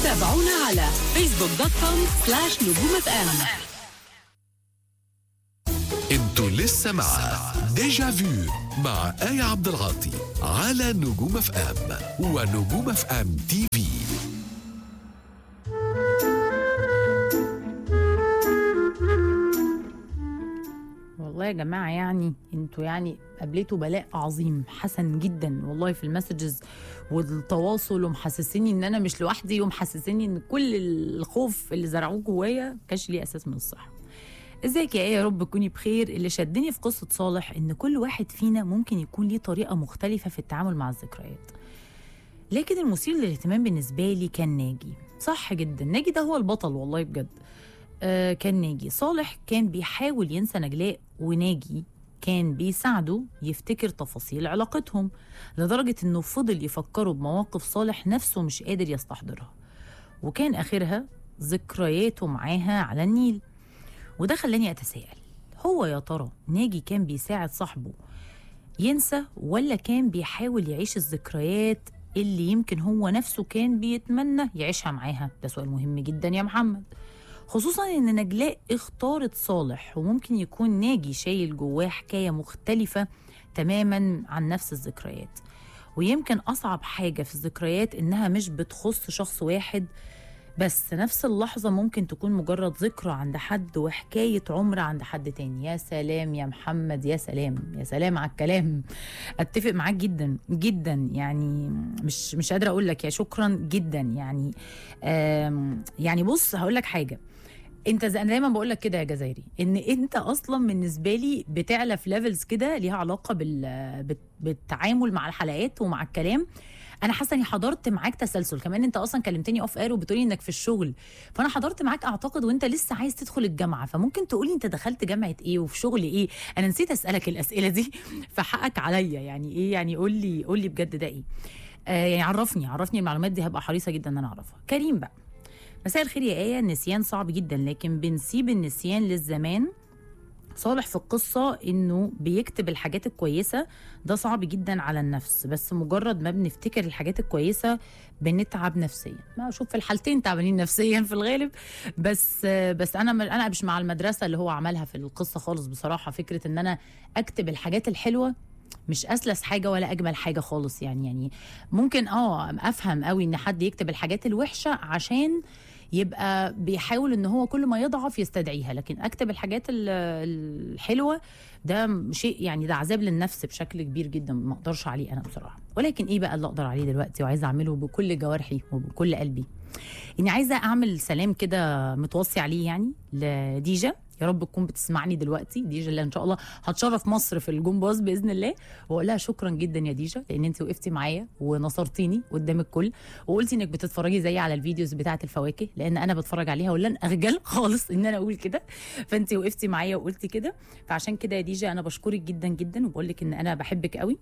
تابعونا على فيسبوك دوت كوم سلاش نجوم اف ام انتوا لسه مع ديجا فيو مع آية عبد العاطي على نجوم اف ام ونجوم اف ام تي في والله يا جماعة يعني انتوا يعني قابلتوا بلاء عظيم حسن جدا والله في المسجز والتواصل ومحسسيني ان انا مش لوحدي ومحسسيني ان كل الخوف اللي زرعوه جوايا كانش ليه اساس من الصحة ازيك يا ايه يا رب تكوني بخير اللي شدني في قصة صالح ان كل واحد فينا ممكن يكون ليه طريقة مختلفة في التعامل مع الذكريات لكن المثير للاهتمام بالنسبة لي كان ناجي صح جدا ناجي ده هو البطل والله بجد آه كان ناجي صالح كان بيحاول ينسى نجلاء وناجي كان بيساعده يفتكر تفاصيل علاقتهم لدرجة انه فضل يفكره بمواقف صالح نفسه مش قادر يستحضرها وكان اخرها ذكرياته معاها على النيل وده خلاني اتساءل هو يا ترى ناجي كان بيساعد صاحبه ينسى ولا كان بيحاول يعيش الذكريات اللي يمكن هو نفسه كان بيتمنى يعيشها معاها ده سؤال مهم جدا يا محمد خصوصا ان نجلاء اختارت صالح وممكن يكون ناجي شايل جواه حكايه مختلفه تماما عن نفس الذكريات ويمكن اصعب حاجه في الذكريات انها مش بتخص شخص واحد بس نفس اللحظة ممكن تكون مجرد ذكرى عند حد وحكاية عمر عند حد تاني يا سلام يا محمد يا سلام يا سلام على الكلام اتفق معاك جدا جدا يعني مش مش قادرة اقول لك يا شكرا جدا يعني آم، يعني بص هقول لك حاجة انت زي انا دايما بقول لك كده يا جزائري ان انت اصلا بالنسبه لي بتعلى في ليفلز كده ليها علاقه بال بت- بالتعامل مع الحلقات ومع الكلام انا حاسه اني حضرت معاك تسلسل كمان انت اصلا كلمتني اوف اير وبتقولي انك في الشغل فانا حضرت معاك اعتقد وانت لسه عايز تدخل الجامعه فممكن تقولي انت دخلت جامعه ايه وفي شغل ايه انا نسيت اسالك الاسئله دي فحقك عليا يعني ايه يعني قول لي قول لي بجد ده ايه آه يعني عرفني عرفني المعلومات دي هبقى حريصه جدا ان انا اعرفها كريم بقى مساء الخير يا آية النسيان صعب جدا لكن بنسيب النسيان للزمان صالح في القصة إنه بيكتب الحاجات الكويسة ده صعب جدا على النفس بس مجرد ما بنفتكر الحاجات الكويسة بنتعب نفسيا ما أشوف في الحالتين تعبانين نفسيا في الغالب بس بس أنا أنا مش مع المدرسة اللي هو عملها في القصة خالص بصراحة فكرة إن أنا أكتب الحاجات الحلوة مش اسلس حاجه ولا اجمل حاجه خالص يعني يعني ممكن اه افهم قوي ان حد يكتب الحاجات الوحشه عشان يبقى بيحاول ان هو كل ما يضعف يستدعيها لكن اكتب الحاجات ال- الحلوه ده شيء يعني ده عذاب للنفس بشكل كبير جدا ما اقدرش عليه انا بصراحه ولكن ايه بقى اللي اقدر عليه دلوقتي وعايزه اعمله بكل جوارحي وبكل قلبي اني عايزه اعمل سلام كده متوصي عليه يعني لديجا يا رب تكون بتسمعني دلوقتي ديجا اللي ان شاء الله هتشرف مصر في الجمباز باذن الله واقول لها شكرا جدا يا ديجا لان انت وقفتي معايا ونصرتيني قدام الكل وقلتي انك بتتفرجي زي على الفيديوز بتاعه الفواكه لان انا بتفرج عليها ولن اخجل خالص ان انا اقول كده فانت وقفتي معايا وقلتي كده فعشان كده يا ديجا انا بشكرك جدا جدا وبقول لك ان انا بحبك قوي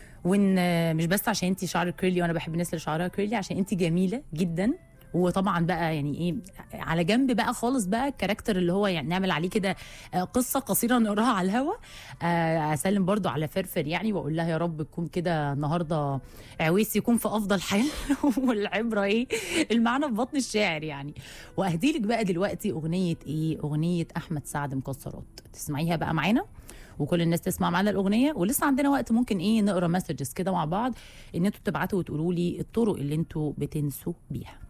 وان مش بس عشان انت شعرك كيرلي وانا بحب الناس اللي شعرها كيرلي عشان انت جميله جدا وطبعا بقى يعني ايه على جنب بقى خالص بقى الكاركتر اللي هو يعني نعمل عليه كده آه، قصه قصيره نقراها على الهوا آه، اسلم برضو على فرفر يعني واقول لها يا رب تكون كده النهارده عويس يكون في افضل حال والعبره ايه المعنى في بطن الشاعر يعني واهدي لك بقى دلوقتي اغنيه ايه اغنيه احمد سعد مكسرات تسمعيها بقى معانا وكل الناس تسمع معانا الاغنيه ولسه عندنا وقت ممكن ايه نقرا مسجز كده مع بعض ان انتوا تبعتوا وتقولوا لي الطرق اللي انتوا بتنسوا بيها